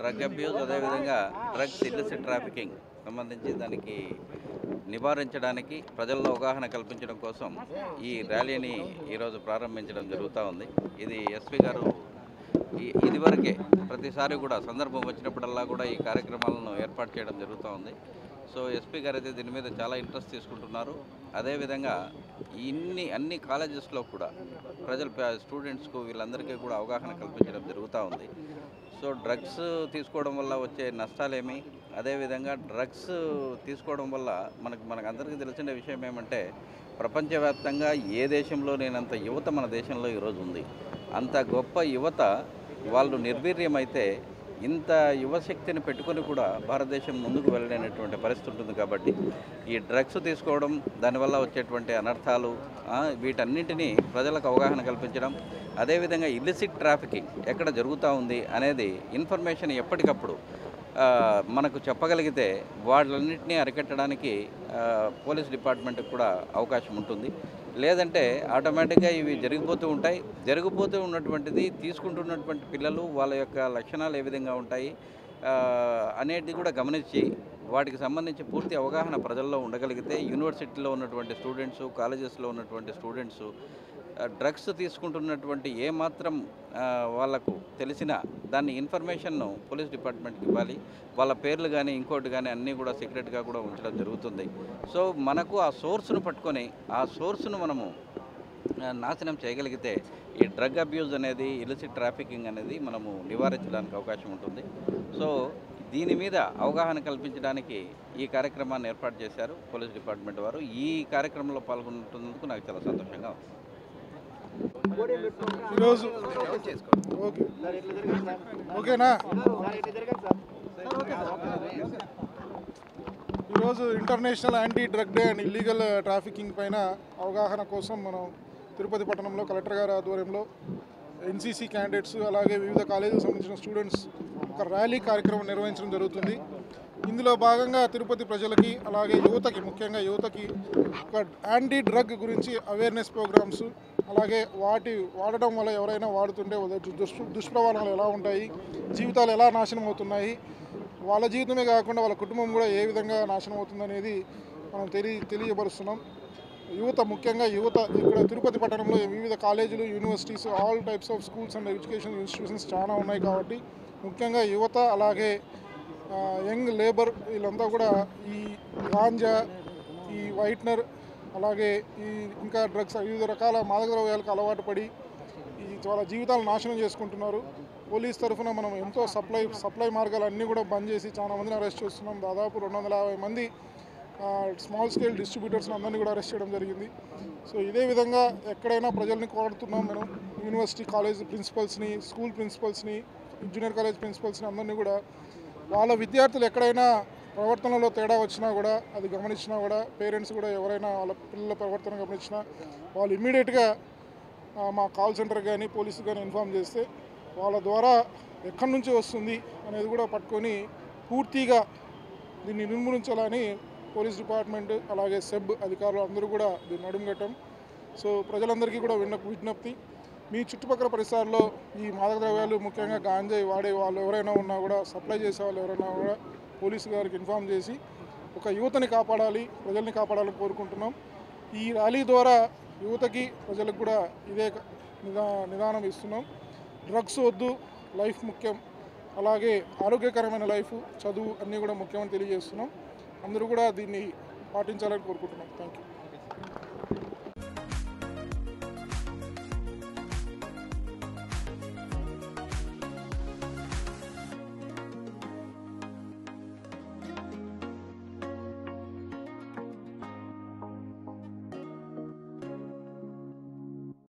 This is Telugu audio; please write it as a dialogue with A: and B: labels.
A: డ్రగ్ అబ్యూస్ అదేవిధంగా డ్రగ్స్ ఇల్లిసిట్ ట్రాఫికింగ్ సంబంధించి దానికి నివారించడానికి ప్రజల్లో అవగాహన కల్పించడం కోసం ఈ ర్యాలీని ఈరోజు ప్రారంభించడం జరుగుతూ ఉంది ఇది ఎస్పీ గారు ఈ- ఇదివరకే ప్రతిసారి కూడా సందర్భం వచ్చినప్పుడల్లా కూడా ఈ కార్యక్రమాలను ఏర్పాటు చేయడం జరుగుతూ ఉంది సో ఎస్పీ గారు అయితే దీని మీద చాలా ఇంట్రెస్ట్ తీసుకుంటున్నారు అదేవిధంగా ఇన్ని అన్ని కాలేజెస్లో కూడా ప్రజలు ప- స్టూడెంట్స్కు వీళ్ళందరికీ కూడా అవగాహన కల్పించడం జరుగుతూ ఉంది సో డ్రగ్స్ తీసుకోవడం వల్ల వచ్చే నష్టాలేమి అదేవిధంగా డ్రగ్స్ తీసుకోవడం వల్ల మనకు మనకు అందరికీ తెలిసిన విషయం ఏమంటే ప్రపంచవ్యాప్తంగా ఏ దేశంలో లేనంత యువత మన దేశంలో ఈరోజు ఉంది అంత గొప్ప యువత వాళ్ళు నిర్వీర్యమైతే ఇంత యువశక్తిని పెట్టుకొని కూడా భారతదేశం ముందుకు వెళ్ళలేనటువంటి పరిస్థితి ఉంటుంది కాబట్టి ఈ డ్రగ్స్ తీసుకోవడం దానివల్ల వచ్చేటువంటి అనర్థాలు ఆ, వీటన్నింటినీ ప్రజలకు అవగాహన కల్పించడం అదేవిధంగా ఇల్లిసిట్ ట్రాఫికింగ్ ఎక్కడ జరుగుతూ ఉంది అనేది ఇన్ఫర్మేషన్ ఎప్పటికప్పుడు ఆ, మనకు చెప్పగలిగితే వాళ్ళన్నింటినీ అరికట్టడానికి ఆ, పోలీస్ డిపార్ట్మెంట్కి కూడా అవకాశం ఉంటుంది లేదంటే ఆటోమేటిక్గా ఇవి జరిగిపోతూ ఉంటాయి జరిగిపోతూ ఉన్నటువంటిది తీసుకుంటున్నటువంటి పిల్లలు వాళ్ళ యొక్క లక్షణాలు ఏ విధంగా ఉంటాయి ఆ, అనేది కూడా గమనించి వాటికి సంబంధించి పూర్తి అవగాహన ప్రజల్లో ఉండగలిగితే యూనివర్సిటీలో ఉన్నటువంటి స్టూడెంట్స్ కాలేజెస్లో ఉన్నటువంటి స్టూడెంట్స్ డ్రగ్స్ తీసుకుంటున్నటువంటి ఏ మాత్రం ఆ, వాళ్ళకు తెలిసిన దాన్ని ఇన్ఫర్మేషన్ను పోలీస్ డిపార్ట్మెంట్కి ఇవ్వాలి వాళ్ళ పేర్లు కానీ ఇంకోటి కానీ అన్నీ కూడా సీక్రెట్గా కూడా ఉంచడం జరుగుతుంది సో మనకు ఆ సోర్స్ను పట్టుకొని ఆ సోర్స్ను మనము ఆ, నాశనం చేయగలిగితే ఈ డ్రగ్ అబ్యూజ్ అనేది ఇలిసిట్ ట్రాఫికింగ్ అనేది మనము నివారించడానికి అవకాశం ఉంటుంది సో దీని మీద అవగాహన కల్పించడానికి ఈ కార్యక్రమాన్ని ఏర్పాటు చేశారు పోలీస్ డిపార్ట్మెంట్ వారు ఈ కార్యక్రమంలో పాల్గొంటున్నందుకు నాకు చాలా సంతోషంగా ఉంది
B: ఈరోజు ఓకే ఓకేనా ఈరోజు international anti drug day and illegal trafficking పైన అవగాహన కోసం మనం తిరుపతి పట్టణంలో కలెక్టర్ గారి ఆధ్వర్యంలో ఎన్సీసీ క్యాండిడేట్స్ అలాగే వివిధ కాలేజీలకు సంబంధించిన స్టూడెంట్స్ ఒక ర్యాలీ కార్యక్రమం నిర్వహించడం జరుగుతుంది ఇందులో భాగంగా తిరుపతి ప్రజలకి అలాగే యువతకి ముఖ్యంగా యువతకి ఒక యాంటీ డ్రగ్ గురించి అవేర్నెస్ ప్రోగ్రామ్స్ అలాగే వాటి వాడడం వల్ల ఎవరైనా వాడుతుంటే వాళ్ళ దుష్ దుష్ప్రభావాలు ఎలా ఉంటాయి జీవితాలు ఎలా నాశనం అవుతున్నాయి వాళ్ళ జీవితమే కాకుండా వాళ్ళ కుటుంబం కూడా ఏ విధంగా నాశనం అవుతుందనేది మనం తెలియ తెలియపరుస్తున్నాం యువత ముఖ్యంగా యువత ఇక్కడ తిరుపతి పట్టణంలో వివిధ కాలేజీలు universities all types of schools and education institutions చాలా ఉన్నాయి కాబట్టి ముఖ్యంగా యువత అలాగే ఆ, యంగ్ లేబర్ వీళ్ళంతా కూడా ఈ గాంజా ఈ వైట్నర్ అలాగే ఈ ఇంకా డ్రగ్స్ వివిధ రకాల మాదక ద్రవ్యాలకు అలవాటు పడి ఈ వాళ్ళ జీవితాలు నాశనం చేసుకుంటున్నారు పోలీస్ తరఫున మనం ఎంతో సప్లై సప్లై మార్గాలు అన్నీ కూడా బంద్ చేసి చాలా మందిని అరెస్ట్ చేస్తున్నాం దాదాపు రెండు వందల యాభై మంది స్మాల్ స్కేల్ డిస్ట్రిబ్యూటర్స్ని అందరినీ కూడా అరెస్ట్ చేయడం జరిగింది సో ఇదే విధంగా ఎక్కడైనా ప్రజల్ని కోరుతున్నాం మనం యూనివర్సిటీ కాలేజ్ ప్రిన్సిపల్స్ని స్కూల్ ప్రిన్సిపల్స్ని జూనియర్ కాలేజ్ ప్రిన్సిపల్స్ని అందరినీ కూడా వాళ్ళ విద్యార్థులు ఎక్కడైనా ప్రవర్తనలో తేడా వచ్చినా కూడా అది గమనించినా కూడా పేరెంట్స్ కూడా ఎవరైనా వాళ్ళ పిల్లల ప్రవర్తన గమనించినా వాళ్ళు ఇమ్మీడియట్గా మా కాల్ సెంటర్ కానీ పోలీసు కానీ ఇన్ఫామ్ చేస్తే వాళ్ళ ద్వారా ఎక్కడి నుంచి వస్తుంది అనేది కూడా పట్టుకొని పూర్తిగా దీన్ని నిర్మూలించాలని పోలీస్ డిపార్ట్మెంట్ అలాగే సెబ్ అధికారులు అందరూ కూడా దీన్ని నడుంగట్టం సో ప్రజలందరికీ కూడా విన్న విజ్ఞప్తి మీ చుట్టుపక్కల పరిసరాల్లో ఈ మాదక ద్రవ్యాలు ముఖ్యంగా గాంజాయి వాడే వాళ్ళు ఎవరైనా ఉన్నా కూడా సప్లై చేసే వాళ్ళు ఎవరైనా కూడా పోలీసు గారికి ఇన్ఫామ్ చేసి ఒక యువతని కాపాడాలి ప్రజల్ని కాపాడాలని కోరుకుంటున్నాం ఈ ర్యాలీ ద్వారా యువతకి ప్రజలకు కూడా ఇదే నిదా నిదానం ఇస్తున్నాం డ్రగ్స్ వద్దు లైఫ్ ముఖ్యం అలాగే ఆరోగ్యకరమైన లైఫ్ చదువు అన్నీ కూడా ముఖ్యమని తెలియజేస్తున్నాం అందరూ కూడా దీన్ని పాటించాలని కోరుకుంటున్నాం థ్యాంక్ యూ